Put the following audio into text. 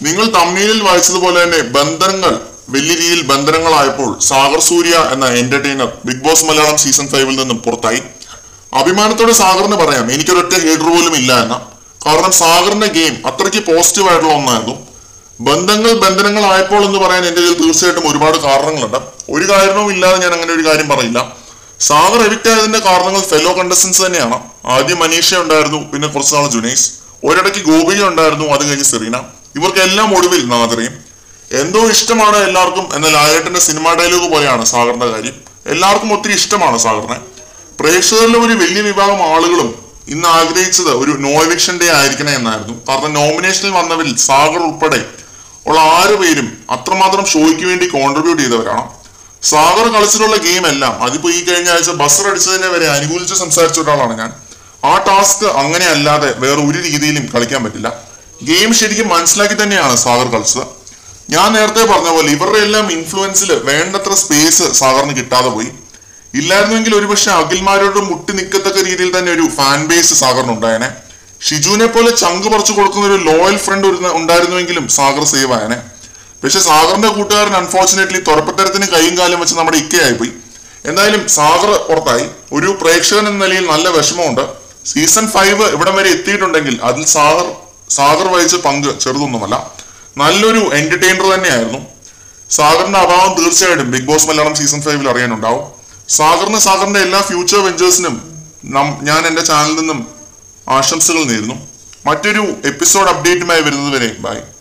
നിങ്ങൾ തമിഴിൽ വായിച്ചതുപോലെ തന്നെ ബന്ധനങ്ങൾ വലിയ രീതിയിൽ ബന്ധനങ്ങളായപ്പോൾ സാഗർ സൂര്യ എന്ന entertainer big boss Malayalam season ഫൈവിൽ നിന്നും പുറത്തായി അഭിമാനത്തോടെ സാഗറിന് പറയാം എനിക്കൊരൊറ്റ ഹീഡർ പോലും ഇല്ല എന്ന കാരണം സാഗറിന്റെ ഗെയിം അത്രയ്ക്ക് പോസിറ്റീവ് ആയിട്ടുള്ള ഒന്നായിരുന്നു ബന്ധങ്ങൾ ബന്ധനങ്ങളായപ്പോൾ എന്ന് പറയാൻ എന്റെ കയ്യിൽ തീർച്ചയായിട്ടും ഒരുപാട് കാരണങ്ങളുണ്ട് ഒരു കാരണവും ഇല്ലാതെ ഞാൻ അങ്ങനെ ഒരു കാര്യം പറയില്ല സാഗർ എവിക്റ്റ് ആയതിന്റെ കാരണങ്ങൾ ഫെലോ കണ്ടസ്റ്റൻസ് തന്നെയാണ് ആദ്യം മനീഷ ഉണ്ടായിരുന്നു പിന്നെ കുറച്ച് നാൾ ജുനൈസ് ഒരിടയ്ക്ക് ഗോപിക ഉണ്ടായിരുന്നു അത് കഴിഞ്ഞ് സെറീന ഇവർക്കെല്ലാം ഒടുവിൽ നാദറയും എന്തോ ഇഷ്ടമാണ് എല്ലാവർക്കും എന്ന ലാലേട്ടന്റെ സിനിമാ ഡയലോഗ് പോലെയാണ് സാഗറിന്റെ കാര്യം എല്ലാവർക്കും ഒത്തിരി ഇഷ്ടമാണ് സാഗറിനെ പ്രേക്ഷകരിലെ ഒരു വലിയ വിഭാഗം ആളുകളും ഇന്ന് ആഗ്രഹിച്ചത് ഒരു നോ എവിക്ഷൻ ഡേ ആയിരിക്കണേ എന്നായിരുന്നു കാരണം നോമിനേഷനിൽ വന്നവരിൽ സാഗർ ഉൾപ്പെടെ ഉള്ള ആറ് പേരും അത്രമാത്രം ഷോയ്ക്ക് വേണ്ടി കോൺട്രിബ്യൂട്ട് ചെയ്തവരാണ് സാഗർ കളിച്ചിട്ടുള്ള ഗെയിം എല്ലാം അതിപ്പോ ഈ കഴിഞ്ഞ ആഴ്ച ബസർ അടിച്ചതിനെ വരെ അനുകൂലിച്ച് സംസാരിച്ച ഒരാളാണ് ഞാൻ ആ ടാസ്ക് അങ്ങനെ അല്ലാതെ വേറെ ഒരു രീതിയിലും കളിക്കാൻ പറ്റില്ല ഗെയിം ശരിക്കും മനസ്സിലാക്കി തന്നെയാണ് സാഗർ കളിച്ചത് ഞാൻ നേരത്തെ പറഞ്ഞ പോലെ ഇവരുടെ എല്ലാം ഇൻഫ്ലുവൻസിൽ വേണ്ടത്ര സ്പേസ് സാഗറിന് കിട്ടാതെ പോയി ഇല്ലായിരുന്നെങ്കിൽ ഒരുപക്ഷെ അഖിൽമാരോട് മുട്ടി നിൽക്കത്തക്ക രീതിയിൽ തന്നെ ഒരു ഫാൻ ബേസ് സാഗറിന് ഉണ്ടായേനെ ഷിജുവിനെ പോലെ ചങ്ക് പറിച്ചു കൊടുക്കുന്ന ഒരു ലോയൽ ഫ്രണ്ട് ഉണ്ടായിരുന്നുവെങ്കിലും സാഗർ സേവ് ആയനെ പക്ഷെ സാഗറിന്റെ കൂട്ടുകാരൻ അൺഫോർച്ചുനേറ്റ്ലി തുറപ്പത്തരത്തിന് കൈയും കാലും വെച്ച് നമ്മുടെ ഇക്കയായി പോയി എന്തായാലും സാഗർ പുറത്തായി ഒരു പ്രേക്ഷകൻ എന്ന നിലയിൽ നല്ല വിഷമമുണ്ട് സീസൺ ഫൈവ് ഇവിടം വരെ എത്തിയിട്ടുണ്ടെങ്കിൽ അതിൽ സാഗർ സാഗർ വഹിച്ച പങ്ക് ചെറുതൊന്നുമല്ല നല്ലൊരു എന്റർടൈനർ തന്നെയായിരുന്നു സാഗറിന്റെ അഭാവം തീർച്ചയായിട്ടും ബിഗ് ബോസ് മലയാളം സീസൺ ഫൈവിൽ അറിയാനുണ്ടാവും സാഗറിന് സാഗറിന്റെ എല്ലാ ഫ്യൂച്ചർ വെഞ്ചേഴ്സിനും നം- ഞാൻ എന്റെ ചാനലിൽ നിന്നും ആശംസകൾ നേരുന്നു മറ്റൊരു എപ്പിസോഡ് അപ്ഡേറ്റുമായി വരുന്നത് വരെ ബൈ